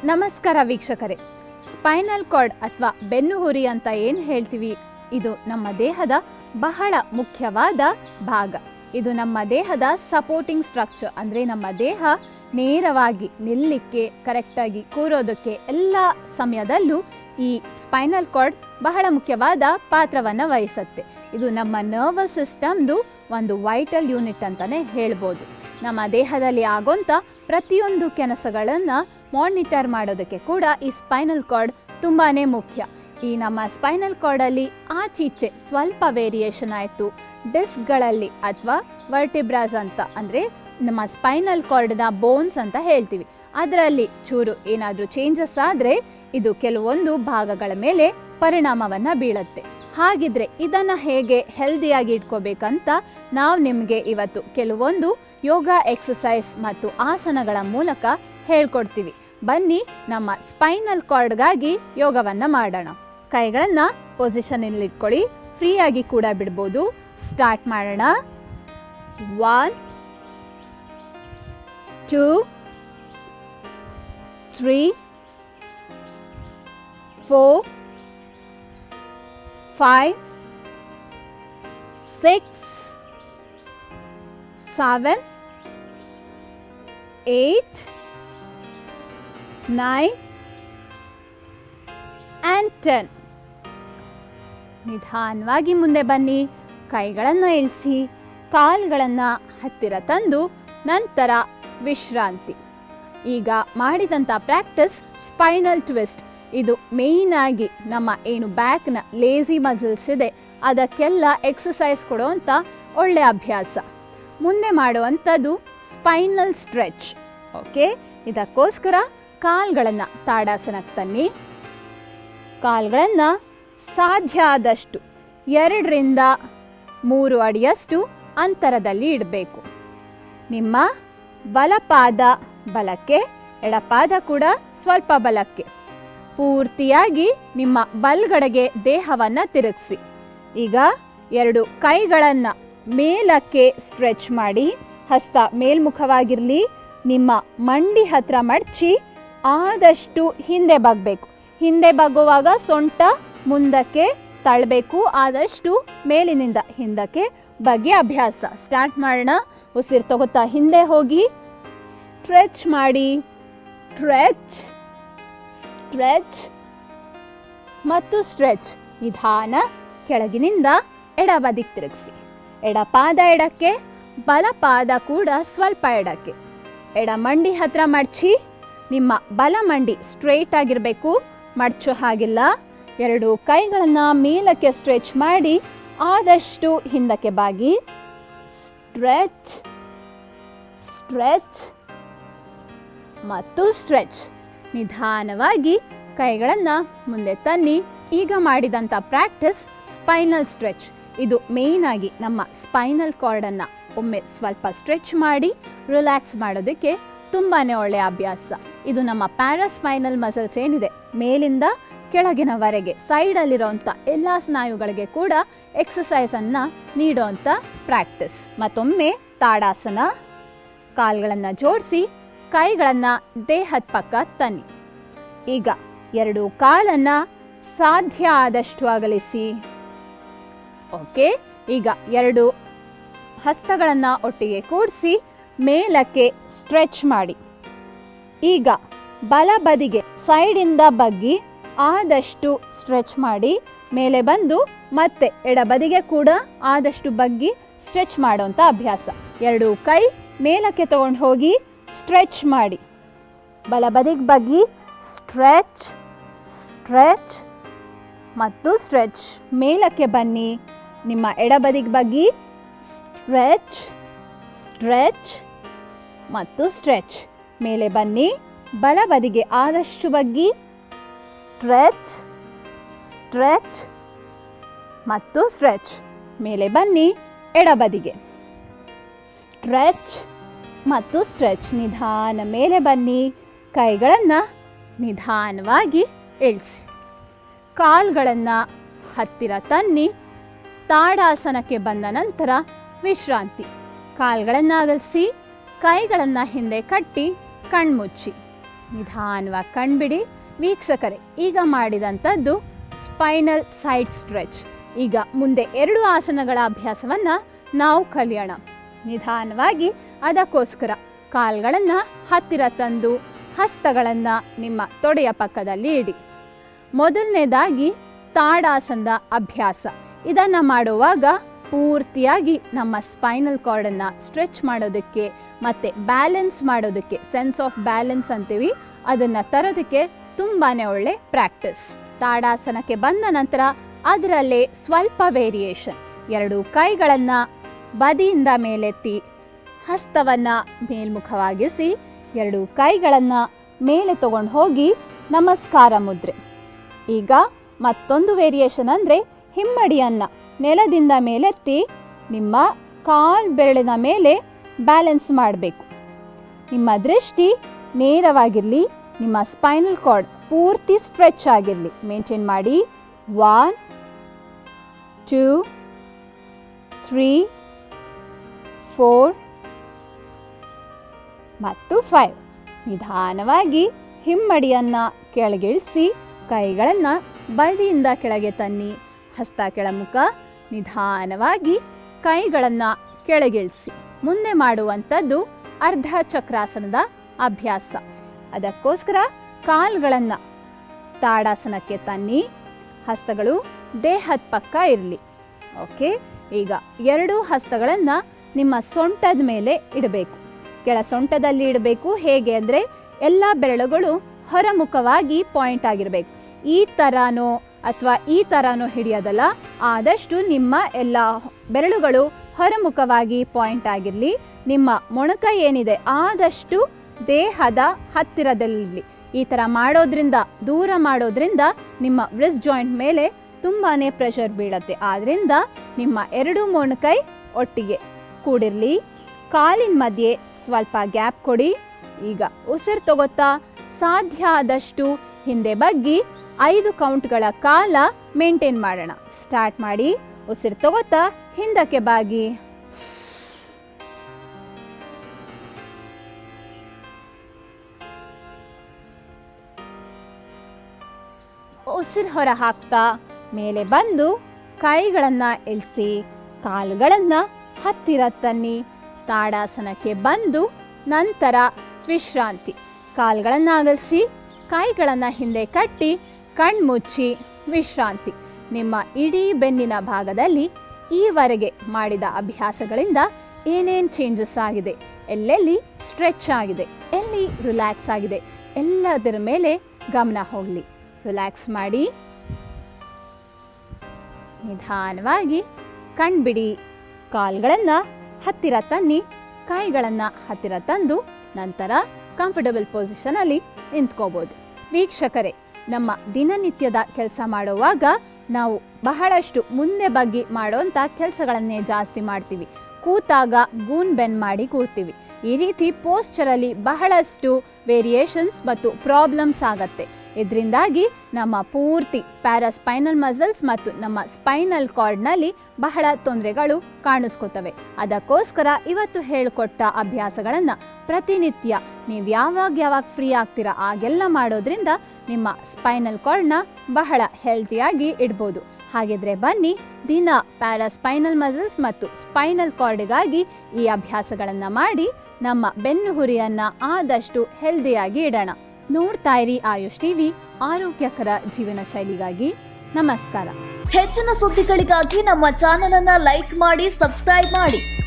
ನಮಸ್ಕಾರ ವೀಕ್ಷಕರೇ spinal cord ಅಥವಾ ಬೆನ್ನುಹುರಿ ಅಂತ ಏನು ಹೇಳ್ತೀವಿ ಇದು ನಮ್ಮ ದೇಹದ ಬಹಳ ಮುಖ್ಯವಾದ ಭಾಗ ಇದು ನಮ್ಮ ದೇಹದ ಸಪೋರ್ಟಿಂಗ್ ಸ್ಟ್ರಕ್ಚರ್ ಅಂದರೆ ನಮ್ಮ ದೇಹ ನೇರವಾಗಿ ನಿಲ್ಲಕ್ಕೆ ಕರೆಕ್ಟಾಗಿ ಕೂರೋದಕ್ಕೆ ಎಲ್ಲ ಸಮಯದಲ್ಲೂ ಈ ಸ್ಪೈನಲ್ ಕಾರ್ಡ್ ಬಹಳ ಮುಖ್ಯವಾದ ಪಾತ್ರವನ್ನು ವಹಿಸುತ್ತೆ ಇದು ನಮ್ಮ ನರ್ವಸ್ ಸಿಸ್ಟಮ್ದು ಒಂದು ವೈಟಲ್ ಯೂನಿಟ್ ಅಂತಲೇ ಹೇಳ್ಬೋದು ನಮ್ಮ ದೇಹದಲ್ಲಿ ಆಗೋಂಥ ಪ್ರತಿಯೊಂದು ಕೆಲಸಗಳನ್ನು ಮಾನಿಟರ್ ಮಾಡೋದಕ್ಕೆ ಕೂಡ ಈ ಸ್ಪೈನಲ್ ಕಾರ್ಡ್ ತುಂಬಾ ಮುಖ್ಯ ಈ ನಮ್ಮ ಸ್ಪೈನಲ್ ಕಾರ್ಡಲ್ಲಿ ಆಚೀಚೆ ಸ್ವಲ್ಪ ವೇರಿಯೇಷನ್ ಆಯಿತು ಡಿಸ್ಕ್ಗಳಲ್ಲಿ ಅಥವಾ ವರ್ಟಿಬ್ರಾಸ್ ಅಂತ ಅಂದರೆ ನಮ್ಮ ಸ್ಪೈನಲ್ ಕಾರ್ಡ್ನ ಬೋನ್ಸ್ ಅಂತ ಹೇಳ್ತೀವಿ ಅದರಲ್ಲಿ ಚೂರು ಏನಾದರೂ ಚೇಂಜಸ್ ಆದರೆ ಇದು ಕೆಲವೊಂದು ಭಾಗಗಳ ಮೇಲೆ ಪರಿಣಾಮವನ್ನು ಬೀಳುತ್ತೆ ಹಾಗಿದ್ರೆ ಇದನ್ನ ಹೇಗೆ ಹೆಲ್ದಿಯಾಗಿ ಇಟ್ಕೋಬೇಕಂತ ನಾವು ನಿಮಗೆ ಇವತ್ತು ಕೆಲವೊಂದು ಯೋಗ ಎಕ್ಸಸೈಸ್ ಮತ್ತು ಆಸನಗಳ ಮೂಲಕ ಹೇಳ್ಕೊಡ್ತೀವಿ ಬನ್ನಿ ನಮ್ಮ ಸ್ಪೈನಲ್ ಕಾರ್ಡ್ಗಾಗಿ ಯೋಗವನ್ನ ಮಾಡೋಣ ಕೈಗಳನ್ನ ಪೊಸಿಷನ್ ಇಟ್ಕೊಳ್ಳಿ ಫ್ರೀಯಾಗಿ ಕೂಡ ಬಿಡ್ಬೋದು ಸ್ಟಾರ್ಟ್ ಮಾಡೋಣ one two three four five, six, seven, eight, nine, and ten. ನಿಧಾನವಾಗಿ ಮುಂದೆ ಬನ್ನಿ ಕೈಗಳನ್ನು ಇಳಿಸಿ ಕಾಲುಗಳನ್ನು ಹತ್ತಿರ ತಂದು ನಂತರ ವಿಶ್ರಾಂತಿ ಈಗ ಮಾಡಿದಂಥ ಪ್ರಾಕ್ಟಿಸ್ ಸ್ಪೈನಲ್ ಟ್ವಿಸ್ಟ್ ಇದು ಮೇಯ್ನ್ ಆಗಿ ನಮ್ಮ ಏನು ಬ್ಯಾಕ್ನ ಲೇಸಿ ಮಸಲ್ಸ್ ಇದೆ ಅದಕ್ಕೆಲ್ಲ ಎಕ್ಸಸೈಸ್ ಕೊಡುವಂಥ ಒಳ್ಳೆ ಅಭ್ಯಾಸ ಮುಂದೆ ಮಾಡುವಂಥದ್ದು ಸ್ಪೈನಲ್ ಸ್ಟ್ರೆಚ್ ಓಕೆ ಇದಕ್ಕೋಸ್ಕರ ಕಾಲ್ಗಳನ್ನು ತಾಡಾಸನಕ್ಕೆ ತನ್ನಿ ಕಾಲ್ಗಳನ್ನು ಸಾಧ್ಯ ಆದಷ್ಟು ಎರಡರಿಂದ ಮೂರು ಅಡಿಯಷ್ಟು ಅಂತರದಲ್ಲಿ ಇಡಬೇಕು ನಿಮ್ಮ ಬಲಪಾದ ಬಲಕ್ಕೆ ಎಡಪಾದ ಕೂಡ ಸ್ವಲ್ಪ ಬಲಕ್ಕೆ ಪೂರ್ತಿಯಾಗಿ ನಿಮ್ಮ ಬಲ್ಗಡೆಗೆ ದೇಹವನ್ನು ತಿರುಗಿಸಿ ಈಗ ಎರಡು ಕೈಗಳನ್ನು ಮೇಲಕ್ಕೆ ಸ್ಟ್ರೆಚ್ ಮಾಡಿ ಹಸ್ತ ಮೇಲ್ಮುಖವಾಗಿರಲಿ ನಿಮ್ಮ ಮಂಡಿ ಹತ್ರ ಮಡಚಿ ಆದಷ್ಟು ಹಿಂದೆ ಬಗ್ಬೇಕು ಹಿಂದೆ ಬಗ್ಗುವಾಗ ಸೊಂಟ ಮುಂದಕ್ಕೆ ತಳ್ಳಬೇಕು ಆದಷ್ಟು ಮೇಲಿನಿಂದ ಹಿಂದಕ್ಕೆ ಬಗ್ಗೆ ಅಭ್ಯಾಸ ಸ್ಟಾರ್ಟ್ ಮಾಡೋಣ ಉಸಿರು ತಗೋತಾ ಹಿಂದೆ ಹೋಗಿ ಸ್ಟ್ರೆಚ್ ಮಾಡಿ ಸ್ಟ್ರೆಚ್ ಸ್ಟ್ರೆಚ್ ಮತ್ತು ಸ್ಟ್ರೆಚ್ ನಿಧಾನ ಕೆಳಗಿನಿಂದ ಎಡಬದಿಗೆ ತಿರುಗಿಸಿ ಎಡಪಾದ ಎಡಕ್ಕೆ ಬಲಪಾದ ಕೂಡ ಸ್ವಲ್ಪ ಎಡಕ್ಕೆ ಎಡ ಮಂಡಿ ಹತ್ರ ಮಡಚಿ ನಿಮ್ಮ ಬಲ ಮಂಡಿ ಸ್ಟ್ರೇಟ್ ಆಗಿರಬೇಕು ಮಡಚೋ ಹಾಗಿಲ್ಲ ಎರಡು ಕೈಗಳನ್ನು ಮೇಲಕ್ಕೆ ಸ್ಟ್ರೆಚ್ ಮಾಡಿ ಆದಷ್ಟು ಹಿಂದಕ್ಕೆ ಬಾಗಿ ಸ್ಟ್ರೆಚ್ ಸ್ಟ್ರೆಚ್ ಮತ್ತು ಸ್ಟ್ರೆಚ್ ನಿಧಾನವಾಗಿ ಕೈಗಳನ್ನು ಮುಂದೆ ತನ್ನಿ ಈಗ ಮಾಡಿದಂಥ ಪ್ರಾಕ್ಟಿಸ್ ಸ್ಪೈನಲ್ ಸ್ಟ್ರೆಚ್ ಇದು ಮೇಯ್ನ್ ಆಗಿ ನಮ್ಮ ಸ್ಪೈನಲ್ ಕಾರ್ಡನ್ನು ಒಮ್ಮೆ ಸ್ವಲ್ಪ ಸ್ಟ್ರೆಚ್ ಮಾಡಿ ರಿಲ್ಯಾಕ್ಸ್ ಮಾಡೋದಕ್ಕೆ ತುಂಬಾ ಒಳ್ಳೆಯ ಅಭ್ಯಾಸ ಇದು ನಮ್ಮ ಪ್ಯಾರಾಸ್ಪೈನಲ್ ಮಸಲ್ಸ್ ಏನಿದೆ ಮೇಲಿಂದ ಕೆಳಗಿನವರೆಗೆ ಸೈಡಲ್ಲಿರೋಂಥ ಎಲ್ಲ ಸ್ನಾಯುಗಳಿಗೆ ಕೂಡ ಎಕ್ಸಸೈಸನ್ನು ನೀಡೋವಂಥ ಪ್ರಾಕ್ಟಿಸ್ ಮತ್ತೊಮ್ಮೆ ತಾಡಾಸನ ಕಾಲ್ಗಳನ್ನು ಜೋಡಿಸಿ ಕೈಗಳನ್ನು ದೇಹದ ಪಕ್ಕ ತನ್ನಿ ಈಗ ಎರಡು ಕಾಲನ್ನು ಸಾಧ್ಯ ಆದಷ್ಟು ಅಗಲಿಸಿ ಓಕೆ ಈಗ ಎರಡು ಹಸ್ತಗಳನ್ನು ಒಟ್ಟಿಗೆ ಕೂಡಿಸಿ ಮೇಲಕ್ಕೆ ಸ್ಟ್ರೆಚ್ ಮಾಡಿ ಈಗ ಬಲ ಬದಿಗೆ ಸೈಡಿಂದ ಬಗ್ಗಿ ಆದಷ್ಟು ಸ್ಟ್ರೆಚ್ ಮಾಡಿ ಮೇಲೆ ಬಂದು ಮತ್ತೆ ಎಡಬದಿಗೆ ಕೂಡ ಆದಷ್ಟು ಬಗ್ಗಿ ಸ್ಟ್ರೆಚ್ ಮಾಡುವಂಥ ಅಭ್ಯಾಸ ಎರಡು ಕೈ ಮೇಲಕ್ಕೆ ತಗೊಂಡು ಹೋಗಿ ಸ್ಟ್ರೆಚ್ ಮಾಡಿ ಬಲಬದಿಗೆ ಬಗ್ಗಿ ಸ್ಟ್ರೆಚ್ ಸ್ಟ್ರೆಚ್ ಮತ್ತು ಸ್ಟ್ರೆಚ್ ಮೇಲಕ್ಕೆ ಬನ್ನಿ ನಿಮ್ಮ ಎಡಬದಿಗೆ ಬಗ್ಗಿ ಸ್ಟ್ರೆಚ್ ಸ್ಟ್ರೆಚ್ ಮತ್ತು ಸ್ಟ್ರೆಚ್ ಮೇಲೆ ಬನ್ನಿ ಬಲಬದಿಗೆ ಆದಷ್ಟು ಬಗ್ಗಿ ಸ್ಟ್ರೆಚ್ ಸ್ಟ್ರೆಚ್ ಮತ್ತು ಸ್ಟ್ರೆಚ್ ಮೇಲೆ ಬನ್ನಿ ಎಡಬದಿಗೆ ಸ್ಟ್ರೆಚ್ ಮತ್ತು ಸ್ಟ್ರೆಚ್ ನಿಧಾನ ಮೇಲೆ ಬನ್ನಿ ಕೈಗಳನ್ನು ನಿಧಾನವಾಗಿ ಇಳಿಸಿ ಕಾಲ್ಗಳನ್ನು ಹತ್ತಿರ ತನ್ನಿ ತಾಡಾಸನಕ್ಕೆ ಬಂದ ನಂತರ ವಿಶ್ರಾಂತಿ ಕಾಲ್ಗಳನ್ನು ಅಗಲಿಸಿ ಕೈಗಳನ್ನು ಹಿಂದೆ ಕಟ್ಟಿ ಕಣ್ಮುಚ್ಚಿ ನಿಧಾನವಾಗಿ ಕಣ್ಬಿಡಿ ವೀಕ್ಷಕರೇ ಈಗ ಮಾಡಿದಂಥದ್ದು ಸ್ಪೈನಲ್ ಸೈಡ್ ಸ್ಟ್ರೆಚ್ ಈಗ ಮುಂದೆ ಎರಡು ಆಸನಗಳ ಅಭ್ಯಾಸವನ್ನ ನಾವು ಕಲಿಯೋಣ ನಿಧಾನವಾಗಿ ಅದಕ್ಕೋಸ್ಕರ ಕಾಲ್ಗಳನ್ನು ಹತ್ತಿರ ತಂದು ಹಸ್ತಗಳನ್ನು ನಿಮ್ಮ ತೊಡೆಯ ಪಕ್ಕದಲ್ಲಿ ಇಡಿ ಮೊದಲನೇದಾಗಿ ತಾಡಾಸನದ ಅಭ್ಯಾಸ ಇದನ್ನು ಮಾಡುವಾಗ ಪೂರ್ತಿಯಾಗಿ ನಮ್ಮ ಸ್ಪೈನಲ್ ಕಾರ್ಡನ್ನು ಸ್ಟ್ರೆಚ್ ಮಾಡೋದಕ್ಕೆ ಮತ್ತು ಬ್ಯಾಲೆನ್ಸ್ ಮಾಡೋದಕ್ಕೆ ಸೆನ್ಸ್ ಆಫ್ ಬ್ಯಾಲೆನ್ಸ್ ಅಂತೀವಿ ಅದನ್ನು ತರೋದಕ್ಕೆ ತುಂಬಾ ಒಳ್ಳೆ ಪ್ರಾಕ್ಟೀಸ್ ತಾಡಾಸನಕ್ಕೆ ಬಂದ ನಂತರ ಅದರಲ್ಲೇ ಸ್ವಲ್ಪ ವೇರಿಯೇಷನ್ ಎರಡು ಕೈಗಳನ್ನು ಬದಿಯಿಂದ ಮೇಲೆತ್ತಿ ಹಸ್ತವನ್ನು ಮೇಲ್ಮುಖವಾಗಿಸಿ ಎರಡು ಕೈಗಳನ್ನು ಮೇಲೆ ತಗೊಂಡು ಹೋಗಿ ನಮಸ್ಕಾರ ಮುದ್ರೆ ಈಗ ಮತ್ತೊಂದು ವೇರಿಯೇಷನ್ ಅಂದರೆ ಹಿಮ್ಮಡಿಯನ್ನು ನೆಲದಿಂದ ಮೇಲೆತ್ತಿ ನಿಮ್ಮ ಕಾಲ್ ಬೆರಳಿನ ಮೇಲೆ ಬ್ಯಾಲೆನ್ಸ್ ಮಾಡಬೇಕು ನಿಮ್ಮ ದೃಷ್ಟಿ ನೇರವಾಗಿರಲಿ ನಿಮ್ಮ ಸ್ಪೈನಲ್ ಕಾರ್ಡ್ ಪೂರ್ತಿ ಸ್ಟ್ರೆಚ್ ಆಗಿರಲಿ ಮೇಂಟೈನ್ ಮಾಡಿ ಒನ್ ಟೂ ತ್ರೀ ಫೋರ್ ಮತ್ತು ಫೈವ್ ನಿಧಾನವಾಗಿ ಹಿಮ್ಮಡಿಯನ್ನು ಕೆಳಗಿಳಿಸಿ ಕೈಗಳನ್ನು ಬದಿಯಿಂದ ಕೆಳಗೆ ತನ್ನಿ ಹಸ್ತ ಕೆಳಮುಖ ನಿಧಾನವಾಗಿ ಕೈಗಳನ್ನು ಕೆಳಗಿಳಿಸಿ ಮುಂದೆ ಮಾಡುವಂಥದ್ದು ಅರ್ಧ ಚಕ್ರಾಸನದ ಅಭ್ಯಾಸ ಅದಕ್ಕೋಸ್ಕರ ಕಾಲ್ಗಳನ್ನು ತಾಡಾಸನಕ್ಕೆ ತನ್ನಿ ಹಸ್ತಗಳು ದೇಹದ ಪಕ್ಕ ಇರಲಿ ಓಕೆ ಈಗ ಎರಡೂ ಹಸ್ತಗಳನ್ನು ನಿಮ್ಮ ಸೊಂಟದ ಮೇಲೆ ಇಡಬೇಕು ಕೆಳ ಸೊಂಟದಲ್ಲಿ ಇಡಬೇಕು ಹೇಗೆ ಅಂದರೆ ಎಲ್ಲ ಬೆರಳುಗಳು ಹೊರಮುಖವಾಗಿ ಪಾಯಿಂಟ್ ಆಗಿರಬೇಕು ಈ ಥರನೋ ಅಥವಾ ಈ ಥರನೋ ಹಿಡಿಯೋದಲ್ಲ ಆದಷ್ಟು ನಿಮ್ಮ ಎಲ್ಲ ಬೆರಳುಗಳು ಹೊರಮುಖವಾಗಿ ಪಾಯಿಂಟ್ ಆಗಿರಲಿ ನಿಮ್ಮ ಮೊಣಕೈ ಏನಿದೆ ಆದಷ್ಟು ದೇಹದ ಹತ್ತಿರದಲ್ಲಿ ಈ ಥರ ಮಾಡೋದ್ರಿಂದ ದೂರ ಮಾಡೋದ್ರಿಂದ ನಿಮ್ಮ ವ್ರಿಸ್ಟ್ ಜಾಯಿಂಟ್ ಮೇಲೆ ತುಂಬಾ ಪ್ರೆಷರ್ ಬೀಳತ್ತೆ ಆದ್ದರಿಂದ ನಿಮ್ಮ ಎರಡು ಮೊಣಕೈ ಒಟ್ಟಿಗೆ ಕೂಡಿರಲಿ ಕಾಲಿನ ಮಧ್ಯೆ ಸ್ವಲ್ಪ ಗ್ಯಾಪ್ ಕೊಡಿ ಈಗ ಉಸಿರು ತಗೋತಾ ಸಾಧ್ಯ ಆದಷ್ಟು ಹಿಂದೆ ಬಗ್ಗಿ ಐದು ಕೌಂಟ್ಗಳ ಕಾಲ ಮೇಂಟೈನ್ ಮಾಡೋಣ ಸ್ಟಾರ್ಟ್ ಮಾಡಿ ಉಸಿರು ತಗೋತಾ ಹಿಂದಕ್ಕೆ ಬಾಗಿ ಉಸಿರು ಹೊರ ಹಾಕ್ತಾ ಮೇಲೆ ಬಂದು ಕೈಗಳನ್ನು ಇಳಿಸಿ ಕಾಲುಗಳನ್ನು ಹತ್ತಿರ ತನ್ನಿ ತಾಡಾಸನಕ್ಕೆ ಬಂದು ನಂತರ ವಿಶ್ರಾಂತಿ ಕಾಲುಗಳನ್ನು ಅಗಲಿಸಿ ಕೈಗಳನ್ನು ಹಿಂದೆ ಕಟ್ಟಿ ಕಣ್ಮುಚ್ಚಿ ವಿಶ್ರಾಂತಿ ನಿಮ್ಮ ಇಡೀ ಬೆನ್ನಿನ ಭಾಗದಲ್ಲಿ ಈವರೆಗೆ ಮಾಡಿದ ಅಭ್ಯಾಸಗಳಿಂದ ಏನೇನು ಚೇಂಜಸ್ ಆಗಿದೆ ಎಲ್ಲೆಲ್ಲಿ ಸ್ಟ್ರೆಚ್ ಆಗಿದೆ ಎಲ್ಲಿ ರಿಲ್ಯಾಕ್ಸ್ ಆಗಿದೆ ಎಲ್ಲದರ ಮೇಲೆ ಗಮನ ಹೋಗಲಿ ರಿಲ್ಯಾಕ್ಸ್ ಮಾಡಿ ನಿಧಾನವಾಗಿ ಕಣ್ಬಿಡಿ ಕಾಲ್ಗಳನ್ನು ಹತ್ತಿರ ತನ್ನಿ ಕೈಗಳನ್ನು ಹತ್ತಿರ ತಂದು ನಂತರ ಕಂಫರ್ಟಬಲ್ ಪೊಸಿಷನಲ್ಲಿ ನಿಂತ್ಕೋಬೋದು ವೀಕ್ಷಕರೇ ನಮ್ಮ ದಿನನಿತ್ಯದ ಕೆಲಸ ಮಾಡುವಾಗ ನಾವು ಬಹಳಷ್ಟು ಮುಂದೆ ಬಗ್ಗಿ ಮಾಡುವಂಥ ಕೆಲಸಗಳನ್ನೇ ಜಾಸ್ತಿ ಮಾಡ್ತೀವಿ ಕೂತಾಗ ಗೂನ್ ಬೆನ್ ಮಾಡಿ ಕೂರ್ತೀವಿ ಈ ರೀತಿ ಪೋಸ್ಚರಲ್ಲಿ ಬಹಳಷ್ಟು ವೇರಿಯೇಷನ್ಸ್ ಮತ್ತು ಪ್ರಾಬ್ಲಮ್ಸ್ ಆಗತ್ತೆ ಇದರಿಂದಾಗಿ ನಮ್ಮ ಪೂರ್ತಿ ಪ್ಯಾರಾಸ್ಪೈನಲ್ ಮಸಲ್ಸ್ ಮತ್ತು ನಮ್ಮ ಸ್ಪೈನಲ್ ಕಾರ್ಡ್ನಲ್ಲಿ ಬಹಳ ತೊಂದರೆಗಳು ಕಾಣಿಸ್ಕೊತವೆ ಅದಕ್ಕೋಸ್ಕರ ಇವತ್ತು ಹೇಳಿಕೊಟ್ಟ ಅಭ್ಯಾಸಗಳನ್ನು ಪ್ರತಿನಿತ್ಯ ನೀವು ಯಾವಾಗ ಯಾವಾಗ ಫ್ರೀ ಆಗ್ತೀರಾ ಆಗೆಲ್ಲ ಮಾಡೋದ್ರಿಂದ ನಿಮ್ಮ ಸ್ಪೈನಲ್ ಕಾರ್ಡ್ನ ಬಹಳ ಹೆಲ್ತಿಯಾಗಿ ಇಡ್ಬೋದು ಹಾಗಿದ್ರೆ ಬನ್ನಿ ದಿನ ಪ್ಯಾರಾಸ್ಪೈನಲ್ ಮಸಲ್ಸ್ ಮತ್ತು ಸ್ಪೈನಲ್ ಕಾರ್ಡ್ಗಾಗಿ ಈ ಅಭ್ಯಾಸಗಳನ್ನು ಮಾಡಿ ನಮ್ಮ ಬೆನ್ನು ಹುರಿಯನ್ನು ಆದಷ್ಟು ಹೆಲ್ದಿಯಾಗಿ ಇಡೋಣ ನೋಡ್ತಾ ಇರಿ ಆಯುಷ್ ಟಿವಿ ಆರೋಗ್ಯಕರ ಜೀವನ ಶೈಲಿಗಾಗಿ ನಮಸ್ಕಾರ ಹೆಚ್ಚಿನ ಸುದ್ದಿಗಳಿಗಾಗಿ ನಮ್ಮ ಚಾನೆಲ್ ಅನ್ನ ಲೈಕ್ ಮಾಡಿ ಸಬ್ಸ್ಕ್ರೈಬ್ ಮಾಡಿ